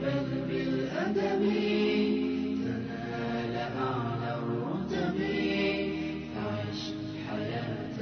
بل بالأدب تنال أعلى الرتب فعش حياة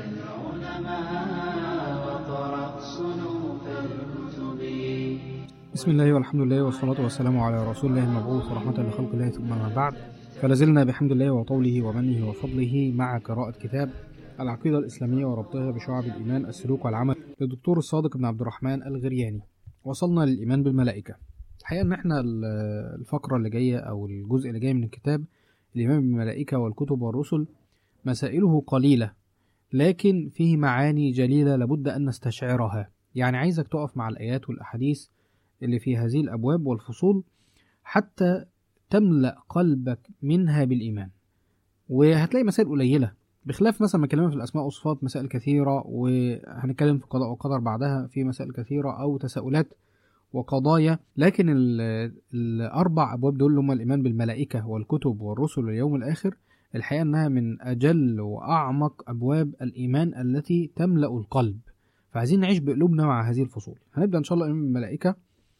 العلماء وقرأ صنوف الكتب بسم الله والحمد لله والصلاة والسلام على رسول الله المبعوث ورحمة لخلق الله ثم ما بعد فلازلنا بحمد الله وطوله ومنه وفضله مع قراءة كتاب العقيدة الإسلامية وربطها بشعب الإيمان السلوك والعمل للدكتور الصادق بن عبد الرحمن الغرياني وصلنا للإيمان بالملائكة الحقيقة إن إحنا ال- الفقرة اللي جاية أو الجزء اللي جاي من الكتاب الإيمان بالملائكة والكتب والرسل مسائله قليلة لكن فيه معاني جليلة لابد أن نستشعرها يعني عايزك تقف مع الآيات والأحاديث اللي في هذه الأبواب والفصول حتى تملأ قلبك منها بالإيمان وهتلاقي مسائل قليلة بخلاف مثلا ما اتكلمنا في الأسماء والصفات مسائل كثيرة وهنتكلم في قضاء وقدر بعدها في مسائل كثيرة أو تساؤلات وقضايا لكن ال- الأربع أبواب دول اللي هم الإيمان بالملائكة والكتب والرسل واليوم الآخر الحقيقة أنها من أجل وأعمق أبواب الإيمان التي تملأ القلب فعايزين نعيش بقلوبنا مع هذه الفصول هنبدأ إن شاء الله الإيمان بالملائكة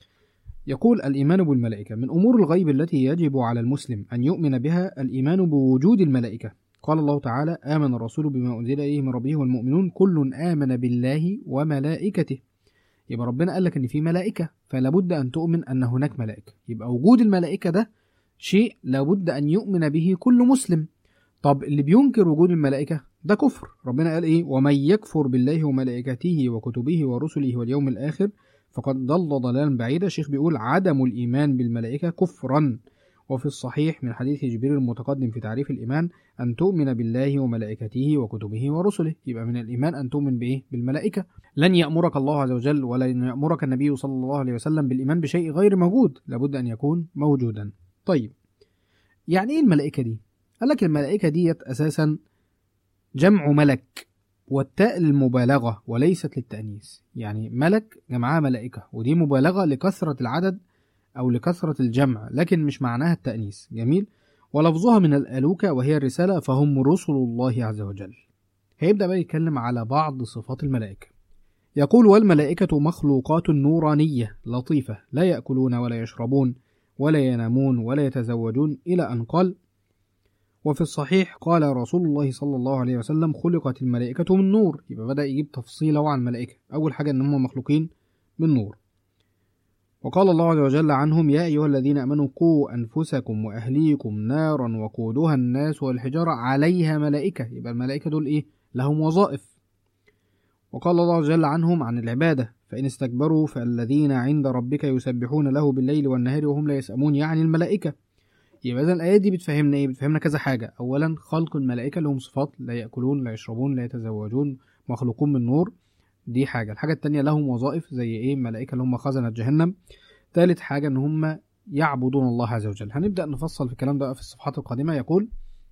يقول الإيمان بالملائكة من أمور الغيب التي يجب على المسلم أن يؤمن بها الإيمان بوجود الملائكة قال الله تعالى آمن الرسول بما أنزل إليه من ربه والمؤمنون كل آمن بالله وملائكته يبقى ربنا قال لك إن في ملائكة فلابد أن تؤمن أن هناك ملائكة يبقى وجود الملائكة ده شيء لابد أن يؤمن به كل مسلم طب اللي بينكر وجود الملائكة ده كفر ربنا قال إيه ومن يكفر بالله وملائكته وكتبه ورسله واليوم الآخر فقد ضل ضلالا بعيدا الشيخ بيقول عدم الإيمان بالملائكة كفرا وفي الصحيح من حديث جبريل المتقدم في تعريف الإيمان أن تؤمن بالله وملائكته وكتبه ورسله يبقى من الإيمان أن تؤمن بإيه؟ بالملائكة لن يأمرك الله عز وجل ولن يأمرك النبي صلى الله عليه وسلم بالإيمان بشيء غير موجود لابد أن يكون موجودا طيب يعني إيه الملائكة دي؟ قال لك الملائكة ديت أساسا جمع ملك والتاء للمبالغة وليست للتأنيث يعني ملك جمعها ملائكة ودي مبالغة لكثرة العدد أو لكثرة الجمع لكن مش معناها التأنيث جميل ولفظها من الألوكة وهي الرسالة فهم رسل الله عز وجل هيبدأ بقى يتكلم على بعض صفات الملائكة يقول والملائكة مخلوقات نورانية لطيفة لا يأكلون ولا يشربون ولا ينامون ولا يتزوجون إلى أن قال وفي الصحيح قال رسول الله صلى الله عليه وسلم خلقت الملائكة من نور يبقى بدأ يجيب تفصيله عن الملائكة أول حاجة إن هم مخلوقين من نور وقال الله عز وجل عنهم يا أيها الذين آمنوا قوا أنفسكم وأهليكم نارا وقودها الناس والحجارة عليها ملائكة يبقى الملائكة دول إيه لهم وظائف وقال الله عز وجل عنهم عن العبادة فإن استكبروا فالذين عند ربك يسبحون له بالليل والنهار وهم لا يسأمون يعني الملائكة يبقى إذا الآيات دي بتفهمنا إيه؟ بتفهمنا كذا حاجة، أولاً خلق الملائكة لهم صفات لا يأكلون لا يشربون لا يتزوجون مخلوقون من نور دي حاجة، الحاجة التانية لهم وظائف زي إيه؟ ملائكة اللي هم خزنة جهنم. تالت حاجة إن هم يعبدون الله عز وجل، هنبدأ نفصل في الكلام ده في الصفحات القادمة يقول: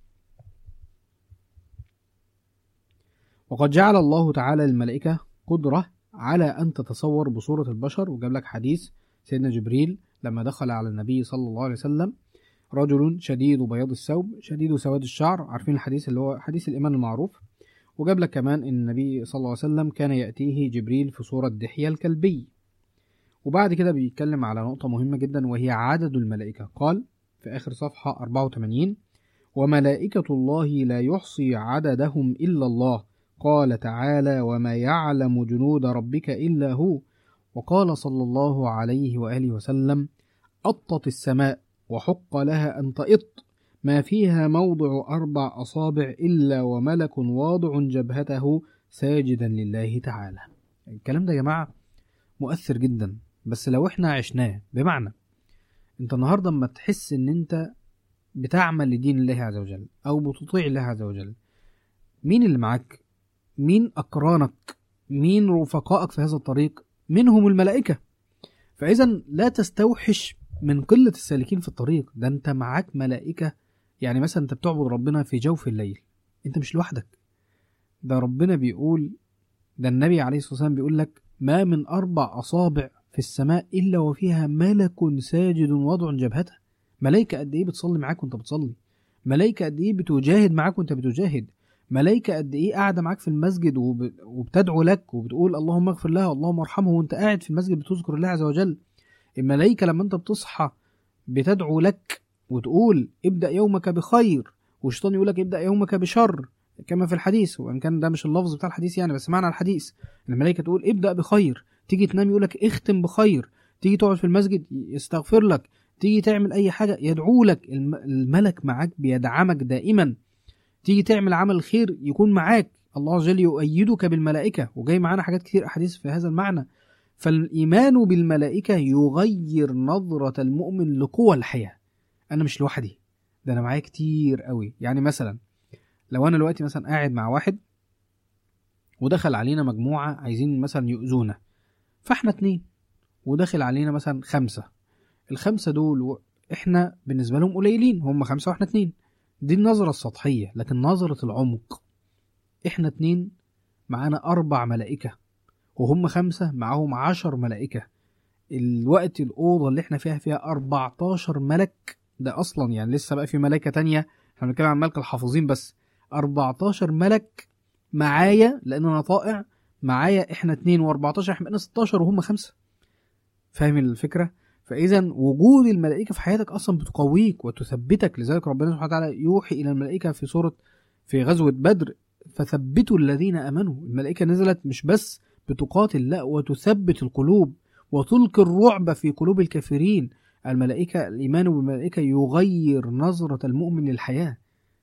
وقد جعل الله تعالى للملائكة قدرة على أن تتصور بصورة البشر وجاب لك حديث سيدنا جبريل لما دخل على النبي صلى الله عليه وسلم رجل شديد بياض الثوب شديد سواد الشعر عارفين الحديث اللي هو حديث الإيمان المعروف وجاب لك كمان إن النبي صلى الله عليه وسلم كان يأتيه جبريل في صورة دحية الكلبي وبعد كده بيتكلم على نقطة مهمة جدا وهي عدد الملائكة قال في آخر صفحة 84 وملائكة الله لا يحصي عددهم إلا الله قال تعالى وما يعلم جنود ربك إلا هو وقال صلى الله عليه وآله وسلم أطت السماء وحق لها أن تئط ما فيها موضع أربع أصابع إلا وملك واضع جبهته ساجدا لله تعالى الكلام ده يا جماعة مؤثر جدا بس لو احنا عشناه بمعنى انت النهاردة اما تحس ان انت بتعمل لدين الله عز وجل او بتطيع الله عز وجل مين اللي معاك مين أقرانك مين رفقائك في هذا الطريق منهم الملائكة فإذا لا تستوحش من قلة السالكين في الطريق ده أنت معاك ملائكة يعني مثلا أنت بتعبد ربنا في جوف الليل أنت مش لوحدك ده ربنا بيقول ده النبي عليه الصلاة والسلام بيقول لك ما من أربع أصابع في السماء إلا وفيها ملك ساجد وضع جبهته ملائكة قد إيه بتصلي معاك وأنت بتصلي ملائكة قد إيه بتجاهد معاك وأنت بتجاهد ملائكة قد إيه قاعدة معاك في المسجد وب... وبتدعو لك وبتقول اللهم اغفر لها اللهم ارحمه وأنت قاعد في المسجد بتذكر الله عز وجل الملائكة لما انت بتصحى بتدعو لك وتقول ابدأ يومك بخير والشيطان يقول لك ابدأ يومك بشر كما في الحديث وان كان ده مش اللفظ بتاع الحديث يعني بس معنى الحديث الملائكة تقول ابدأ بخير تيجي تنام يقول لك اختم بخير تيجي تقعد في المسجد يستغفر لك تيجي تعمل اي حاجة يدعو لك الم- الملك معاك بيدعمك دائما تيجي تعمل عمل خير يكون معاك الله عز وجل يؤيدك بالملائكة وجاي معانا حاجات كتير أحاديث في هذا المعنى فالإيمان بالملائكة يغير نظرة المؤمن لقوى الحياة أنا مش لوحدي ده أنا معايا كتير قوي يعني مثلا لو أنا دلوقتي مثلا قاعد مع واحد ودخل علينا مجموعة عايزين مثلا يؤذونا فاحنا اتنين ودخل علينا مثلا خمسة الخمسة دول و- احنا بالنسبة لهم قليلين هم خمسة واحنا اتنين دي النظرة السطحية لكن نظرة العمق احنا اتنين معانا أربع ملائكة وهم خمسة معاهم عشر ملائكة الوقت الأوضة اللي احنا فيها فيها 14 ملك ده أصلا يعني لسه بقى في ملائكة تانية احنا بنتكلم عن ملك الحافظين بس 14 ملك معايا لأن أنا طائع معايا احنا اتنين و14 احنا بقينا 16 وهم خمسة فاهم الفكرة؟ فإذا وجود الملائكة في حياتك أصلا بتقويك وتثبتك لذلك ربنا سبحانه وتعالى يوحي إلى الملائكة في سورة في غزوة بدر فثبتوا الذين آمنوا الملائكة نزلت مش بس بتقاتل لا وتثبت القلوب وتلقي الرعب في قلوب الكافرين الملائكة الإيمان بالملائكة يغير نظرة المؤمن للحياة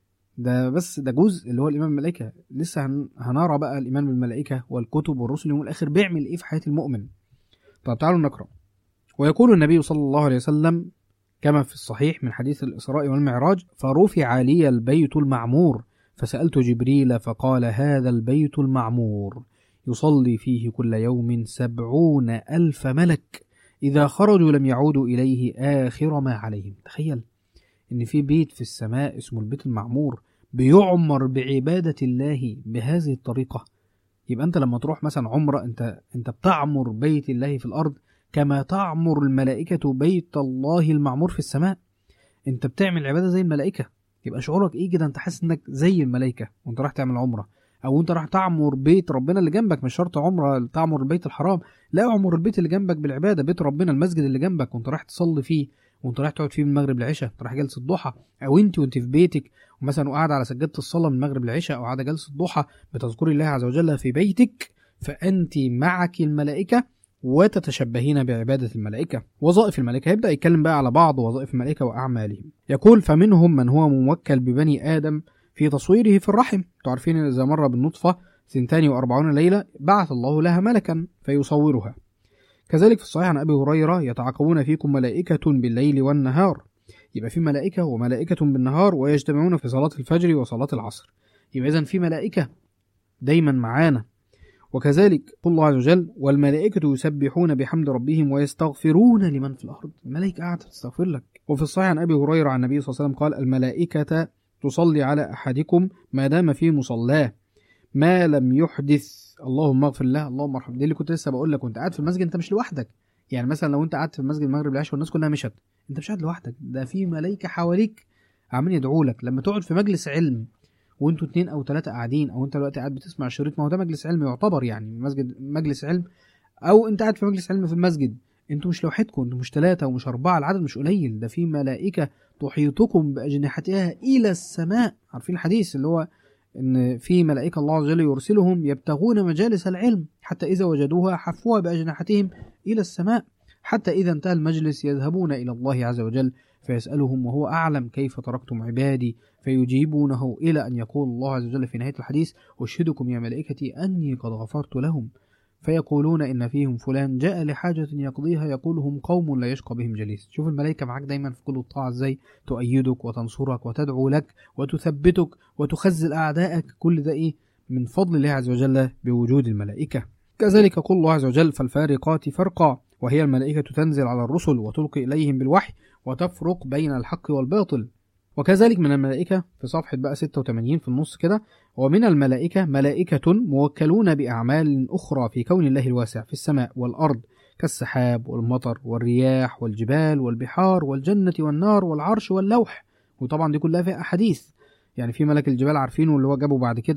ده بس ده جزء اللي هو الإيمان بالملائكة لسه هن- هنرى بقى الإيمان بالملائكة والكتب والرسل يوم الآخر بيعمل إيه في حياة المؤمن طب تعالوا نقرأ ويقول النبي صلى الله عليه وسلم كما في الصحيح من حديث الإسراء والمعراج فرفع لي البيت المعمور فسألت جبريل فقال هذا البيت المعمور يصلي فيه كل يوم سبعون ألف ملك إذا خرجوا لم يعودوا إليه آخر ما عليهم تخيل إن في بيت في السماء اسمه البيت المعمور بيعمر بعبادة الله بهذه الطريقة يبقى أنت لما تروح مثلا عمرة أنت أنت بتعمر بيت الله في الأرض كما تعمر الملائكة بيت الله المعمور في السماء أنت بتعمل عبادة زي الملائكة يبقى شعورك إيه كده أنت حاسس إنك زي الملائكة وأنت رايح تعمل عمرة او انت راح تعمر بيت ربنا اللي جنبك مش شرط عمره تعمر البيت الحرام لا اعمر البيت اللي جنبك بالعباده بيت ربنا المسجد اللي جنبك وانت رايح تصلي فيه وانت رايح تقعد فيه من المغرب للعشاء انت رايح جلسه ضحى او انت وانت في بيتك ومثلا وقاعد على سجاده الصلاه من المغرب للعشاء او قاعده جلسه ضحى بتذكري الله عز وجل في بيتك فانت معك الملائكه وتتشبهين بعبادة الملائكة وظائف الملائكة يبدأ يتكلم بقى على بعض وظائف الملائكة وأعمالهم يقول فمنهم من هو موكل ببني آدم في تصويره في الرحم تعرفين إذا مر بالنطفة سنتان وأربعون ليلة بعث الله لها ملكا فيصورها كذلك في الصحيح عن أبي هريرة يتعاقبون فيكم ملائكة بالليل والنهار يبقى في ملائكة وملائكة بالنهار ويجتمعون في صلاة الفجر وصلاة العصر يبقى إذن في ملائكة دايما معانا وكذلك قل الله عز وجل والملائكة يسبحون بحمد ربهم ويستغفرون لمن في الأرض الملائكة قاعدة تستغفر لك وفي الصحيح عن أبي هريرة عن النبي صلى الله عليه وسلم قال الملائكة تصلي على أحدكم ما دام في مصلاه ما لم يحدث اللهم اغفر له اللهم ارحم دي اللي كنت لسه بقول لك وانت قاعد في المسجد انت مش لوحدك يعني مثلا لو انت قعدت في المسجد المغرب العشاء والناس كلها مشت انت مش قاعد لوحدك ده في ملائكه حواليك عمالين يدعوا لك لما تقعد في مجلس علم وانتوا اتنين او ثلاثه قاعدين او انت دلوقتي قاعد بتسمع شريط ما هو ده مجلس علم يعتبر يعني مسجد مجلس علم او انت قاعد في مجلس علم في المسجد انتوا مش لوحدكم انتوا مش ثلاثه ومش اربعه العدد مش قليل ده في ملائكه تحيطكم باجنحتها الى السماء عارفين الحديث اللي هو ان في ملائكه الله عز وجل يرسلهم يبتغون مجالس العلم حتى اذا وجدوها حفوها باجنحتهم الى السماء حتى اذا انتهى المجلس يذهبون الى الله عز وجل فيسالهم وهو اعلم كيف تركتم عبادي فيجيبونه الى ان يقول الله عز وجل في نهايه الحديث اشهدكم يا ملائكتي اني قد غفرت لهم فيقولون إن فيهم فلان جاء لحاجة يقضيها يقول هم قوم لا يشقى بهم جليس شوف الملائكة معاك دايما في كل الطاعة ازاي تؤيدك وتنصرك وتدعو لك وتثبتك وتخزل أعدائك كل ده إيه من فضل الله عز وجل بوجود الملائكة كذلك يقول الله عز وجل فالفارقات فرقا وهي الملائكة تنزل على الرسل وتلقي إليهم بالوحي وتفرق بين الحق والباطل وكذلك من الملائكة في صفحة بقى 86 في النص كده ومن الملائكة ملائكة موكلون بأعمال أخرى في كون الله الواسع في السماء والأرض كالسحاب والمطر والرياح والجبال والبحار والجنة والنار والعرش واللوح وطبعا دي كلها فيها أحاديث يعني في ملك الجبال عارفينه اللي هو جابه بعد كده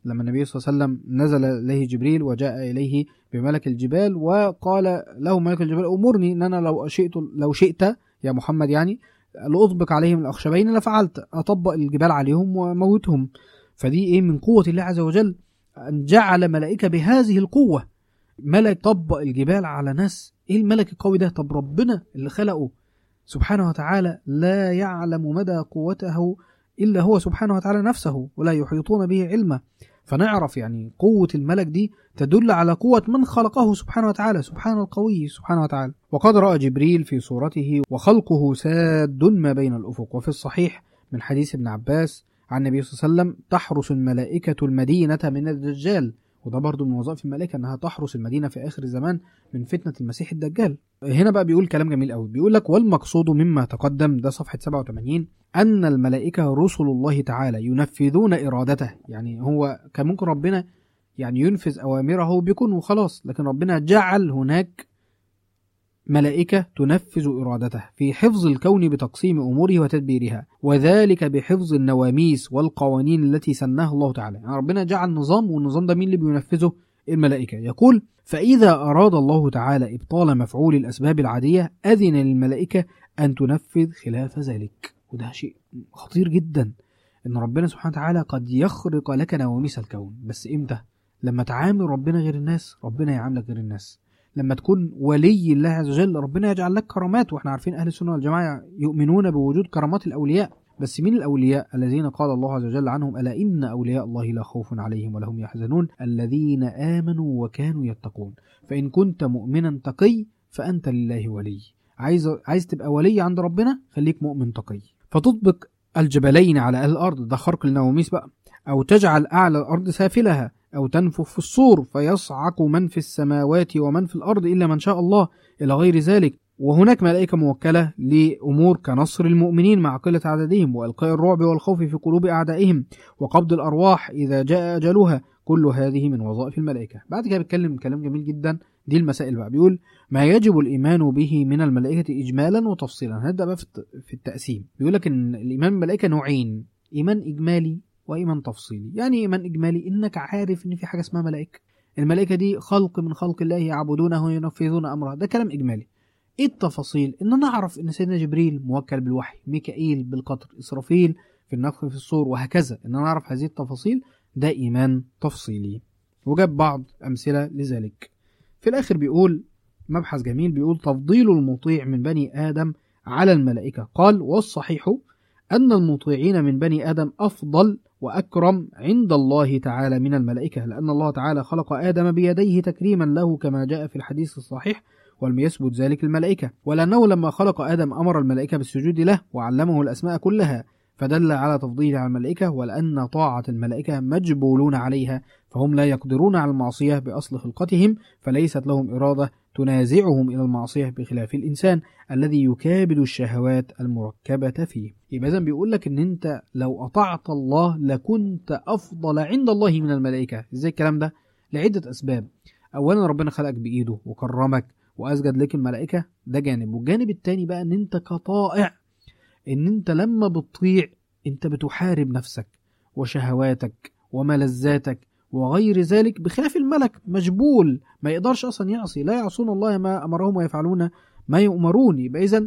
لما النبي صلى الله عليه وسلم نزل إليه جبريل وجاء إليه بملك الجبال وقال له ملك الجبال أمرني أن أنا لو شئت لو شئت يا محمد يعني لأطبق عليهم الأخشبين لفعلت أطبق الجبال عليهم وموتهم فدي إيه من قوة الله عز وجل أن جعل ملائكة بهذه القوة ملك طبق الجبال على ناس إيه الملك القوي ده طب ربنا اللي خلقه سبحانه وتعالى لا يعلم مدى قوته إلا هو سبحانه وتعالى نفسه ولا يحيطون به علما فنعرف يعني قوة الملك دي تدل على قوة من خلقه سبحانه وتعالى سبحان القوي سبحانه وتعالى وقد رأى جبريل في صورته وخلقه ساد ما بين الأفق وفي الصحيح من حديث ابن عباس عن النبي صلى الله عليه وسلم تحرس الملائكة المدينة من الدجال وده برضو من وظائف الملائكة أنها تحرس المدينة في آخر الزمان من فتنة المسيح الدجال هنا بقى بيقول كلام جميل قوي بيقول لك والمقصود مما تقدم ده صفحة 87 أن الملائكة رسل الله تعالى ينفذون إرادته يعني هو كان ممكن ربنا يعني ينفذ أوامره بيكون وخلاص لكن ربنا جعل هناك ملائكة تنفذ إرادته في حفظ الكون بتقسيم أموره وتدبيرها وذلك بحفظ النواميس والقوانين التي سناها الله تعالى يعني ربنا جعل نظام والنظام ده مين اللي بينفذه الملائكة يقول فإذا أراد الله تعالى إبطال مفعول الأسباب العادية أذن للملائكة أن تنفذ خلاف ذلك وده شيء خطير جدا إن ربنا سبحانه وتعالى قد يخرق لك نواميس الكون بس إمتى؟ لما تعامل ربنا غير الناس ربنا يعاملك غير الناس لما تكون ولي الله عز وجل ربنا يجعل لك كرامات واحنا عارفين اهل السنه والجماعه يؤمنون بوجود كرامات الاولياء بس مين الاولياء الذين قال الله عز وجل عنهم الا ان اولياء الله لا خوف عليهم ولا هم يحزنون الذين امنوا وكانوا يتقون فان كنت مؤمنا تقي فانت لله ولي عايز عايز تبقى ولي عند ربنا خليك مؤمن تقي فتطبق الجبلين على اهل الارض ده خرق النواميس بقى او تجعل اعلى الارض سافلها أو تنفخ في الصور فيصعق من في السماوات ومن في الأرض إلا من شاء الله إلى غير ذلك وهناك ملائكة موكلة لأمور كنصر المؤمنين مع قلة عددهم وإلقاء الرعب والخوف في قلوب أعدائهم وقبض الأرواح إذا جاء أجلها كل هذه من وظائف الملائكة بعد كده بيتكلم كلام جميل جدا دي المسائل بقى بيقول ما يجب الإيمان به من الملائكة إجمالا وتفصيلا هنبدأ بقى في التقسيم بيقول لك إن الإيمان بالملائكة نوعين إيمان إجمالي وإيمان تفصيلي يعني إيمان إجمالي إنك عارف إن في حاجة اسمها ملائكة الملائكة دي خلق من خلق الله يعبدونه وينفذون أمره ده كلام إجمالي إيه التفاصيل إن أنا أعرف إن سيدنا جبريل موكل بالوحي ميكائيل بالقطر إسرافيل في النفخ في الصور وهكذا إن أنا أعرف هذه التفاصيل ده إيمان تفصيلي وجاب بعض أمثلة لذلك في الآخر بيقول مبحث جميل بيقول تفضيل المطيع من بني آدم على الملائكة قال والصحيح أن المطيعين من بني آدم أفضل وأكرم عند الله تعالى من الملائكة لأن الله تعالى خلق آدم بيديه تكريما له كما جاء في الحديث الصحيح ولم يثبت ذلك الملائكة ولأنه لما خلق آدم أمر الملائكة بالسجود له وعلمه الأسماء كلها فدل على تفضيله على الملائكة ولأن طاعة الملائكة مجبولون عليها فهم لا يقدرون على المعصية بأصل خلقتهم فليست لهم إرادة تنازعهم إلى المعصية بخلاف الإنسان الذي يكابد الشهوات المركبة فيه يبقى إذا بيقول لك إن أنت لو أطعت الله لكنت أفضل عند الله من الملائكة إزاي الكلام ده؟ لعدة أسباب أولا ربنا خلقك بإيده وكرمك وأسجد لك الملائكة ده جانب والجانب التاني بقى إن أنت كطائع إن أنت لما بتطيع أنت بتحارب نفسك وشهواتك وملذاتك وغير ذلك بخلاف الملك مجبول ما يقدرش اصلا يعصي لا يعصون الله ما امرهم ويفعلون ما يؤمرون يبقى اذا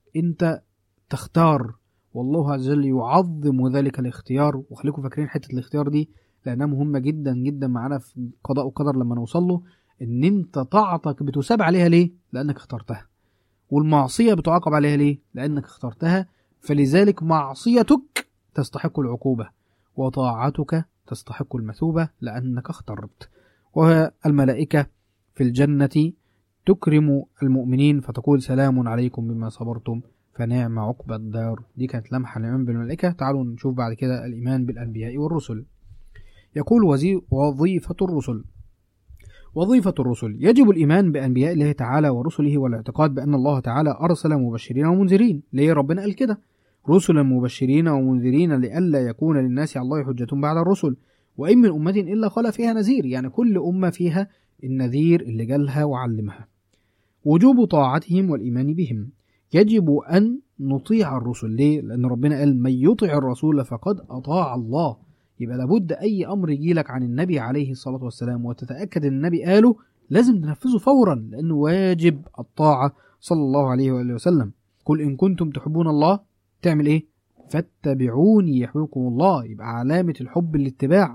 انت تختار والله عز وجل يعظم ذلك الاختيار وخليكم فاكرين حته الاختيار دي لانها مهمه جدا جدا معانا في قضاء وقدر لما نوصل له ان انت طاعتك بتساب عليها ليه لانك اخترتها والمعصيه بتعاقب عليها ليه لانك اخترتها فلذلك معصيتك تستحق العقوبه وطاعتك تستحق المثوبة لأنك اخترت والملائكة في الجنة تكرم المؤمنين فتقول سلام عليكم بما صبرتم فنعم عقبى الدار دي كانت لمحة الإيمان بالملائكة تعالوا نشوف بعد كده الإيمان بالأنبياء والرسل يقول وزي وظيفة الرسل وظيفة الرسل يجب الإيمان بأنبياء الله تعالى ورسله والاعتقاد بأن الله تعالى أرسل مبشرين ومنذرين ليه ربنا قال كده رسلا مبشرين ومنذرين لئلا يكون للناس على الله حجة بعد الرسل وإن من أمة إلا خلا فيها نذير يعني كل أمة فيها النذير اللي جالها وعلمها وجوب طاعتهم والإيمان بهم يجب أن نطيع الرسل ليه؟ لأن ربنا قال من يطع الرسول فقد أطاع الله يبقى لابد أي أمر يجيلك عن النبي عليه الصلاة والسلام وتتأكد أن النبي قاله لازم تنفذه فورا لأنه واجب الطاعة صلى الله عليه وآله وسلم قل إن كنتم تحبون الله تعمل إيه؟ فاتبعوني يحببكم الله يبقى علامة الحب الاتباع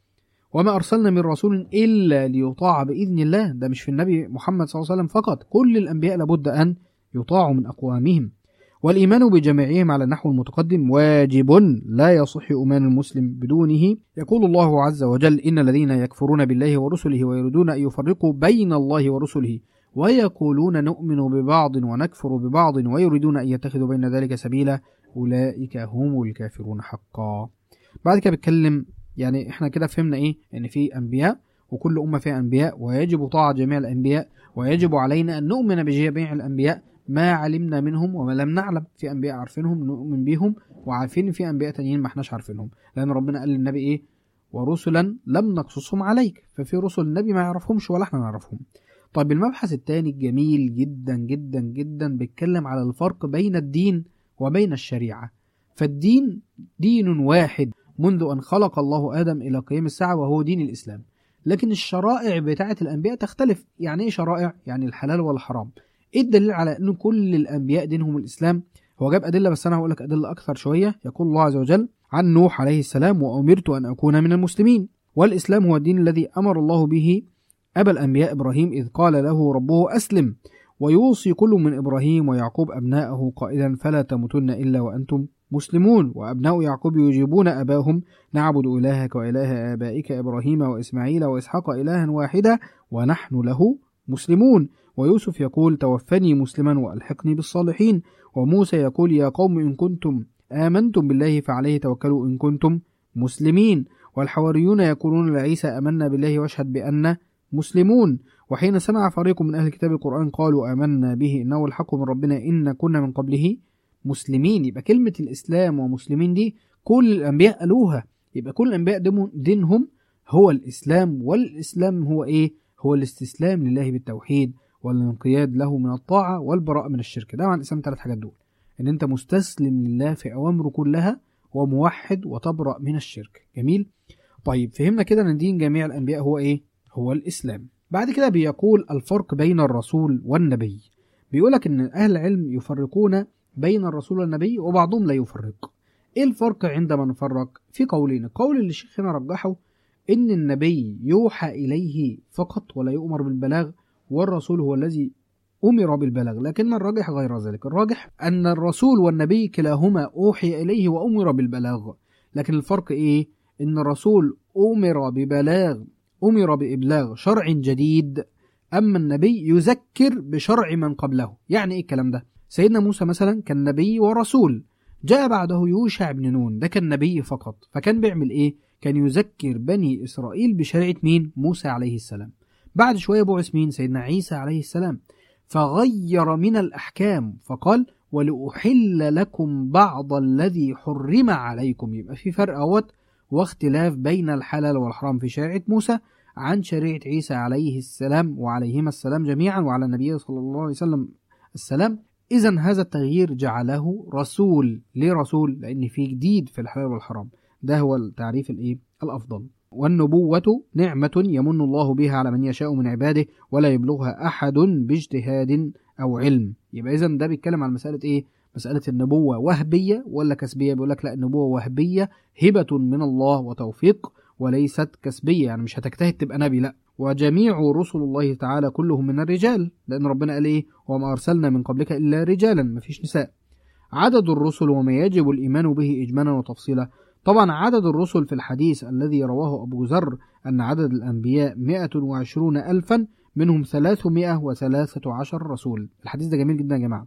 وما أرسلنا من رسول إلا ليطاع بإذن الله ده مش في النبي محمد صلى الله عليه وسلم فقط كل الأنبياء لابد أن يطاعوا من أقوامهم والإيمان بجميعهم على النحو المتقدم واجب لا يصح إيمان المسلم بدونه يقول الله عز وجل إن الذين يكفرون بالله ورسله ويريدون أن يفرقوا بين الله ورسله ويقولون نؤمن ببعض ونكفر ببعض ويريدون أن يتخذوا بين ذلك سبيلا أولئك هم الكافرون حقا بعد كده بيتكلم يعني احنا كده فهمنا ايه ان في انبياء وكل امه فيها انبياء ويجب طاعه جميع الانبياء ويجب علينا ان نؤمن بجميع الانبياء ما علمنا منهم وما لم نعلم في انبياء عارفينهم نؤمن بيهم وعارفين في انبياء تانيين ما احناش عارفينهم لان ربنا قال للنبي ايه ورسلا لم نقصصهم عليك ففي رسل النبي ما يعرفهمش ولا احنا نعرفهم طيب المبحث الثاني الجميل جدا جدا جدا بيتكلم على الفرق بين الدين وبين الشريعه فالدين دين واحد منذ أن خلق الله آدم إلى قيام الساعة وهو دين الإسلام لكن الشرائع بتاعة الأنبياء تختلف يعني إيه شرائع؟ يعني الحلال والحرام إيه الدليل على أن كل الأنبياء دينهم الإسلام؟ هو جاب أدلة بس أنا هقول لك أدلة أكثر شوية يقول الله عز وجل عن نوح عليه السلام وأمرت أن أكون من المسلمين والإسلام هو الدين الذي أمر الله به أبا الأنبياء إبراهيم إذ قال له ربه أسلم ويوصي كل من إبراهيم ويعقوب أبناءه قائلا فلا تموتن إلا وأنتم مسلمون وأبناء يعقوب يجيبون أباهم نعبد إلهك وإله آبائك إبراهيم وإسماعيل وإسحاق إلها واحدا ونحن له مسلمون ويوسف يقول توفني مسلما وألحقني بالصالحين وموسى يقول يا قوم إن كنتم آمنتم بالله فعليه توكلوا إن كنتم مسلمين والحواريون يقولون لعيسى آمنا بالله واشهد بأن مسلمون وحين سمع فريق من أهل كتاب القرآن قالوا آمنا به إنه الحق من ربنا إن كنا من قبله مسلمين يبقى كلمة الإسلام ومسلمين دي كل الأنبياء قالوها يبقى كل الأنبياء دينهم هو الإسلام والإسلام هو إيه؟ هو الاستسلام لله بالتوحيد والانقياد له من الطاعة والبراءة من الشرك ده معنى الإسلام ثلاث حاجات دول إن أنت مستسلم لله في أوامره كلها وموحد وتبرأ من الشرك جميل؟ طيب فهمنا كده أن دين جميع الأنبياء هو إيه؟ هو الإسلام بعد كده بيقول الفرق بين الرسول والنبي بيقولك إن أهل العلم يفرقون بين الرسول والنبي وبعضهم لا يفرق ايه الفرق عندما نفرق في قولين القول اللي الشيخ هنا رجحه ان النبي يوحى اليه فقط ولا يؤمر بالبلاغ والرسول هو الذي امر بالبلاغ لكن الراجح غير ذلك الراجح ان الرسول والنبي كلاهما اوحي اليه وامر بالبلاغ لكن الفرق ايه ان الرسول امر ببلاغ امر بابلاغ شرع جديد اما النبي يذكر بشرع من قبله يعني ايه الكلام ده سيدنا موسى مثلا كان نبي ورسول جاء بعده يوشع بن نون ده كان نبي فقط فكان بيعمل ايه كان يذكر بني اسرائيل بشريعه مين موسى عليه السلام بعد شويه بعث مين سيدنا عيسى عليه السلام فغير من الاحكام فقال ولأحل لكم بعض الذي حرم عليكم يبقى في فرق اهوت واختلاف بين الحلال والحرام في شريعه موسى عن شريعه عيسى عليه السلام وعليهما السلام جميعا وعلى النبي صلى الله عليه وسلم السلام إذا هذا التغيير جعله رسول، ليه رسول؟ لأن في جديد في الحلال والحرام، ده هو التعريف الإيه؟ الأفضل. والنبوة نعمة يمن الله بها على من يشاء من عباده ولا يبلغها أحد باجتهاد أو علم. يبقى إذا ده بيتكلم عن مسألة إيه؟ مسألة النبوة وهبية ولا كسبية؟ بيقول لك لا النبوة وهبية هبة من الله وتوفيق وليست كسبية يعني مش هتجتهد تبقى نبي لا وجميع رسل الله تعالى كلهم من الرجال لأن ربنا قال إيه وما أرسلنا من قبلك إلا رجالا مفيش نساء عدد الرسل وما يجب الإيمان به إجمالا وتفصيلا طبعا عدد الرسل في الحديث الذي رواه أبو ذر أن عدد الأنبياء 120 ألفا منهم 313 رسول الحديث ده جميل جدا يا جماعة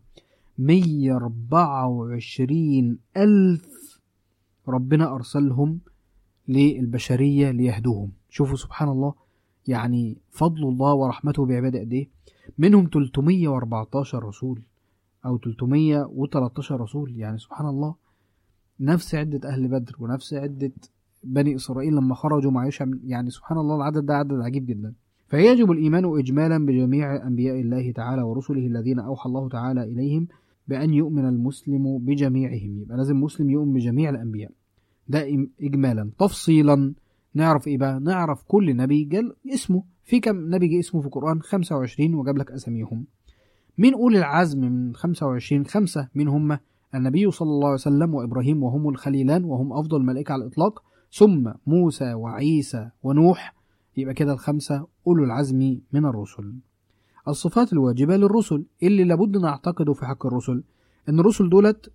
124 ألف ربنا أرسلهم للبشرية ليهدوهم شوفوا سبحان الله يعني فضل الله ورحمته بعباده قد ايه منهم 314 رسول او 313 رسول يعني سبحان الله نفس عدة أهل بدر ونفس عدة بني إسرائيل لما خرجوا مع يوشع يعني سبحان الله العدد ده عدد عجيب جدا فيجب الإيمان إجمالا بجميع أنبياء الله تعالى ورسله الذين أوحى الله تعالى إليهم بأن يؤمن المسلم بجميعهم يبقى لازم مسلم يؤمن بجميع الأنبياء ده إم- إجمالا تفصيلا نعرف إيه بقى نعرف كل نبي جال اسمه في كم نبي جه اسمه في القرآن 25 وجاب لك أساميهم مين أولي العزم من 25 خمسة مين هم النبي صلى الله عليه وسلم وإبراهيم وهم الخليلان وهم أفضل الملائكة على الإطلاق ثم موسى وعيسى ونوح يبقى كده الخمسة أولو العزم من الرسل الصفات الواجبة للرسل اللي لابد نعتقده في حق الرسل إن الرسل دولت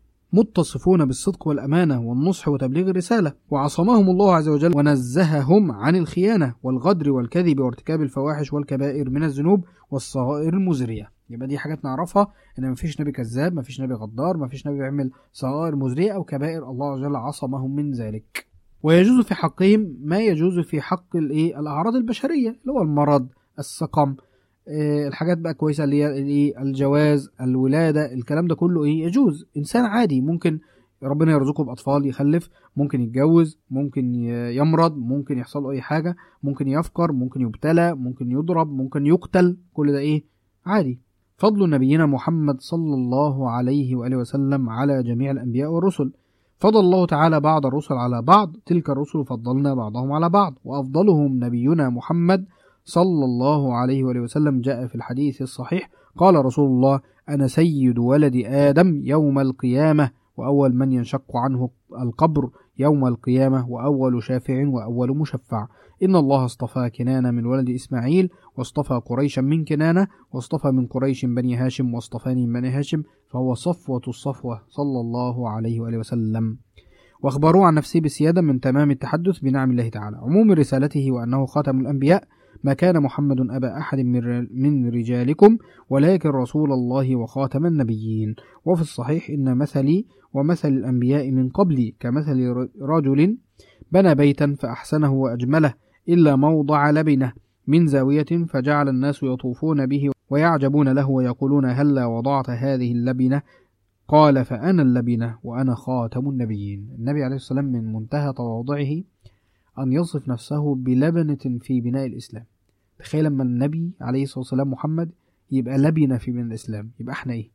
متصفون بالصدق والأمانة والنصح وتبليغ الرسالة وعصمهم الله عز وجل ونزههم عن الخيانة والغدر والكذب وارتكاب الفواحش والكبائر من الذنوب والصغائر المزرية يبقى دي حاجات نعرفها ان مفيش نبي كذاب مفيش نبي غدار مفيش نبي بيعمل صغائر مزرية او كبائر الله عز وجل عصمهم من ذلك ويجوز في حقهم ما يجوز في حق الايه الاعراض البشريه اللي هو المرض السقم آه، الحاجات بقى كويسه اللي هي الايه الجواز الولاده الكلام ده كله ايه يجوز انسان عادي ممكن ربنا يرزقه باطفال يخلف ممكن يتجوز ممكن ي- يمرض ممكن يحصل له اي حاجه ممكن يفقر ممكن يبتلى ممكن يضرب ممكن يقتل كل ده ايه عادي فضل نبينا محمد صلى الله عليه واله وسلم على جميع الانبياء والرسل فضل الله تعالى بعض الرسل على بعض تلك الرسل فضلنا بعضهم على بعض وأفضلهم نبينا محمد صلى الله عليه وآله وسلم جاء في الحديث الصحيح قال رسول الله أنا سيد ولد آدم يوم القيامة وأول من ينشق عنه القبر يوم القيامة وأول شافع وأول مشفع إن الله اصطفى كنانة من ولد إسماعيل واصطفى قريشا من كنانة واصطفى من قريش بني هاشم واصطفاني من بني هاشم فهو صفوة الصفوة صلى الله عليه وآله وسلم واخبروه عن نفسه بسيادة من تمام التحدث بنعم الله تعالى عموم رسالته وأنه خاتم الأنبياء ما كان محمد أبا أحد من من رجالكم ولكن رسول الله وخاتم النبيين وفي الصحيح إن مثلي ومثل الأنبياء من قبلي كمثل رجل بنى بيتا فأحسنه وأجمله إلا موضع لبنه من زاوية فجعل الناس يطوفون به ويعجبون له ويقولون هلا وضعت هذه اللبنة قال فأنا اللبنة وأنا خاتم النبيين النبي عليه الصلاة والسلام من منتهى تواضعه أن يصف نفسه بلبنة في بناء الإسلام تخيل لما النبي عليه الصلاة والسلام محمد يبقى لبنة في بناء الإسلام يبقى احنا ايه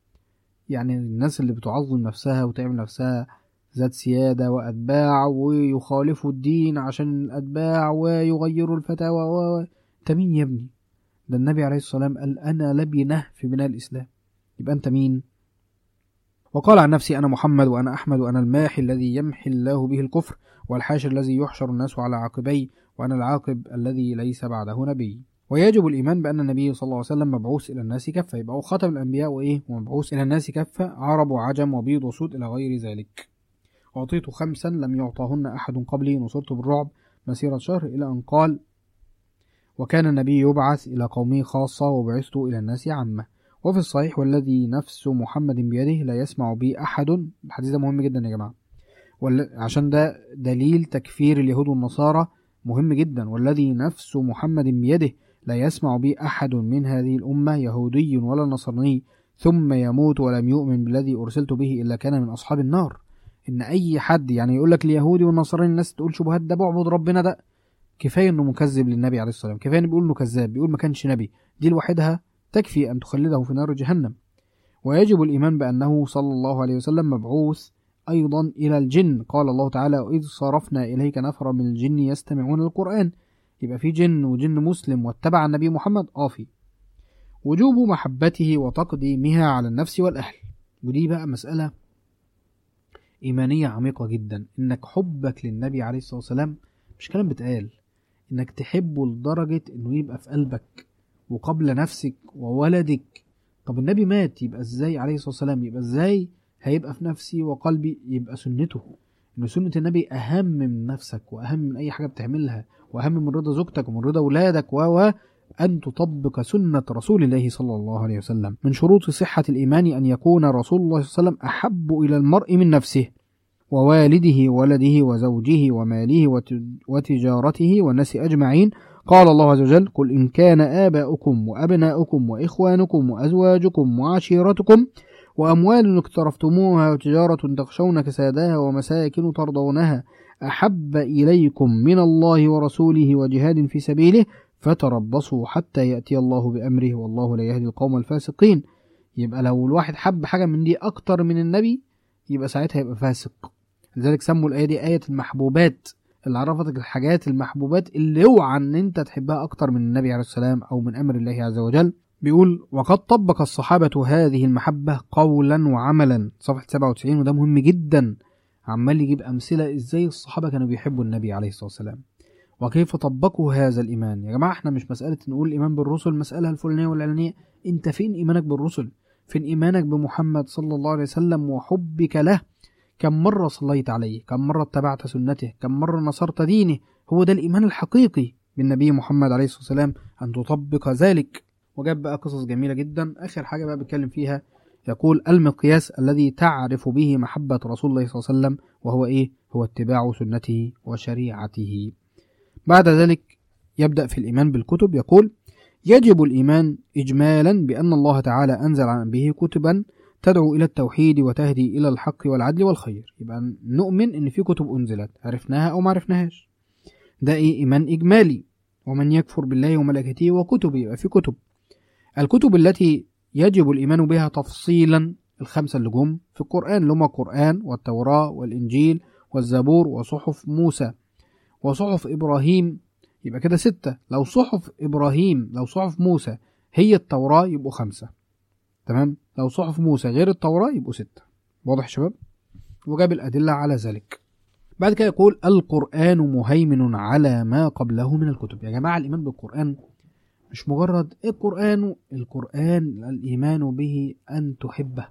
يعني الناس اللي بتعظم نفسها وتعمل نفسها ذات سيادة وأتباع ويخالفوا الدين عشان الأتباع ويغيروا الفتاوى و أنت مين يا ابني؟ ده النبي عليه الصلاة والسلام قال أنا لبنة في بناء الإسلام يبقى أنت مين؟ وقال عن نفسي أنا محمد وأنا أحمد وأنا الماحي الذي يمحي الله به الكفر والحاشر الذي يحشر الناس على عاقبيه وأنا العاقب الذي ليس بعده نبي ويجب الإيمان بأن النبي صلى الله عليه وسلم مبعوث إلى الناس كافة يبقى هو خاتم الأنبياء وإيه ومبعوث إلى الناس كافة عرب وعجم وبيض وسود إلى غير ذلك أعطيت خمسا لم يعطاهن أحد قبلي نصرت بالرعب مسيرة شهر إلى أن قال وكان النبي يبعث إلى قومه خاصة وبعثت إلى الناس عامة وفي الصحيح والذي نفس محمد بيده لا يسمع بي أحد الحديث ده مهم جدا يا جماعة عشان ده دليل تكفير اليهود والنصارى مهم جدا والذي نفس محمد بيده لا يسمع بي أحد من هذه الأمة يهودي ولا نصراني ثم يموت ولم يؤمن بالذي أرسلت به إلا كان من أصحاب النار إن أي حد يعني يقول لك اليهودي والنصراني الناس تقول شبهات ده بعبد ربنا ده كفاية إنه مكذب للنبي عليه الصلاة والسلام كفاية إنه بيقول إنه كذاب بيقول ما كانش نبي دي لوحدها تكفي أن تخلده في نار جهنم ويجب الإيمان بأنه صلى الله عليه وسلم مبعوث أيضا إلى الجن قال الله تعالى وإذ صرفنا إليك نفرا من الجن يستمعون القرآن يبقى في جن وجن مسلم واتبع النبي محمد آه في وجوب محبته وتقديمها على النفس والأهل ودي بقى مسألة إيمانية عميقة جدا إنك حبك للنبي عليه الصلاة والسلام مش كلام بتقال إنك تحبه لدرجة إنه يبقى في قلبك وقبل نفسك وولدك طب النبي مات يبقى إزاي عليه الصلاة والسلام يبقى إزاي هيبقى في نفسي وقلبي يبقى سنته إن سنة النبي أهم من نفسك وأهم من أي حاجة بتعملها وأهم من رضا زوجتك ومن رضا أولادك و أن تطبق سنة رسول الله صلى الله عليه وسلم من شروط صحة الإيمان أن يكون رسول الله صلى الله عليه وسلم أحب إلى المرء من نفسه ووالده وولده وزوجه وماله وتجارته والناس أجمعين قال الله عز وجل قل إن كان آباؤكم وأبناؤكم وإخوانكم وأزواجكم وعشيرتكم وأموال اقترفتموها وتجارة تخشون كسادها ومساكن ترضونها أحب إليكم من الله ورسوله وجهاد في سبيله فتربصوا حتى يأتي الله بأمره والله لا يهدي القوم الفاسقين يبقى لو الواحد حب حاجة من دي أكتر من النبي يبقى ساعتها يبقى فاسق لذلك سموا الآية دي آية المحبوبات اللي عرفتك الحاجات المحبوبات اللي اوعى ان انت تحبها اكتر من النبي عليه السلام او من امر الله عز وجل بيقول وقد طبق الصحابة هذه المحبة قولا وعملا صفحة 97 وده مهم جدا عمال يجيب أمثلة إزاي الصحابة كانوا بيحبوا النبي عليه الصلاة والسلام وكيف طبقوا هذا الإيمان يا جماعة احنا مش مسألة نقول الإيمان بالرسل مسألة الفلانية والعلانية انت فين إيمانك بالرسل فين إيمانك بمحمد صلى الله عليه وسلم وحبك له كم مرة صليت عليه كم مرة اتبعت سنته كم مرة نصرت دينه هو ده الإيمان الحقيقي بالنبي محمد عليه الصلاة والسلام أن تطبق ذلك وجاب بقى قصص جميلة جدا آخر حاجة بقى بيتكلم فيها يقول المقياس الذي تعرف به محبة رسول الله صلى الله عليه وسلم وهو إيه؟ هو اتباع سنته وشريعته بعد ذلك يبدأ في الإيمان بالكتب يقول يجب الإيمان إجمالا بأن الله تعالى أنزل عن به كتبا تدعو إلى التوحيد وتهدي إلى الحق والعدل والخير يبقى نؤمن إن في كتب أنزلت عرفناها أو ما عرفناهاش ده إيه إيمان إجمالي ومن يكفر بالله وملائكته وكتبه يبقى في كتب الكتب التي يجب الإيمان بها تفصيلا الخمسة اللي جم في القرآن اللي هما القرآن والتوراة والإنجيل والزبور وصحف موسى وصحف إبراهيم يبقى كده ستة لو صحف إبراهيم لو صحف موسى هي التوراة يبقوا خمسة تمام لو صحف موسى غير التوراة يبقوا ستة واضح يا شباب وجاب الأدلة على ذلك بعد كده يقول القرآن مهيمن على ما قبله من الكتب يا جماعة الإيمان بالقرآن مش مجرد القرآن القرآن الإيمان به أن تحبه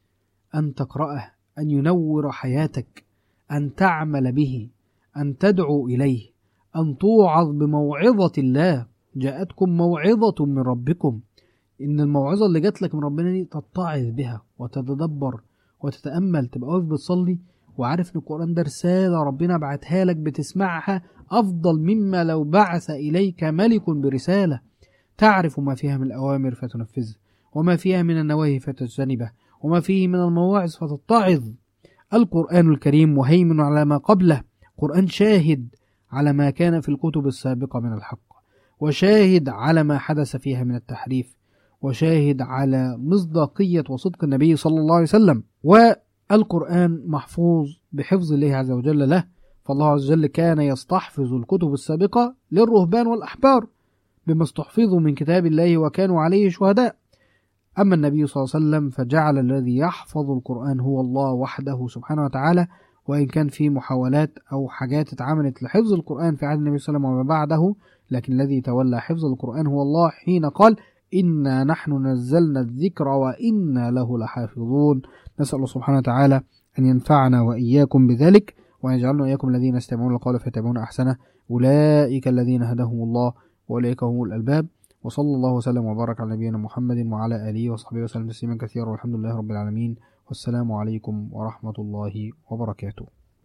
أن تقرأه أن ينور حياتك أن تعمل به أن تدعو إليه أن توعظ بموعظة الله جاءتكم موعظة من ربكم إن الموعظة اللي جات لك من ربنا دي تتعظ بها وتتدبر وتتأمل تبقى واقف بتصلي وعارف إن القرآن ده رسالة ربنا بعتها لك بتسمعها أفضل مما لو بعث إليك ملك برسالة تعرف ما فيها من الأوامر فتنفذه وما فيها من النواهي فتجتنبه وما فيه من المواعظ فتتعظ القرآن الكريم مهيمن على ما قبله قرآن شاهد على ما كان في الكتب السابقة من الحق وشاهد على ما حدث فيها من التحريف وشاهد على مصداقية وصدق النبي صلى الله عليه وسلم والقرآن محفوظ بحفظ الله عز وجل له فالله عز وجل كان يستحفظ الكتب السابقة للرهبان والأحبار بما استحفظوا من كتاب الله وكانوا عليه شهداء أما النبي صلى الله عليه وسلم فجعل الذي يحفظ القرآن هو الله وحده سبحانه وتعالى وإن كان في محاولات أو حاجات اتعملت لحفظ القرآن في عهد النبي صلى الله عليه وسلم وما بعده لكن الذي تولى حفظ القرآن هو الله حين قال إنا نحن نزلنا الذكر وإنا له لحافظون نسأل الله سبحانه وتعالى أن ينفعنا وإياكم بذلك وأن يجعلنا وإياكم الذين يستمعون القول فيتبعون أحسنه أولئك الذين هداهم الله وأولئك هم الألباب وصلى الله وسلم وبارك على نبينا محمد وعلى آله وصحبه وسلم تسليما كثيرا والحمد لله رب العالمين والسلام عليكم ورحمة الله وبركاته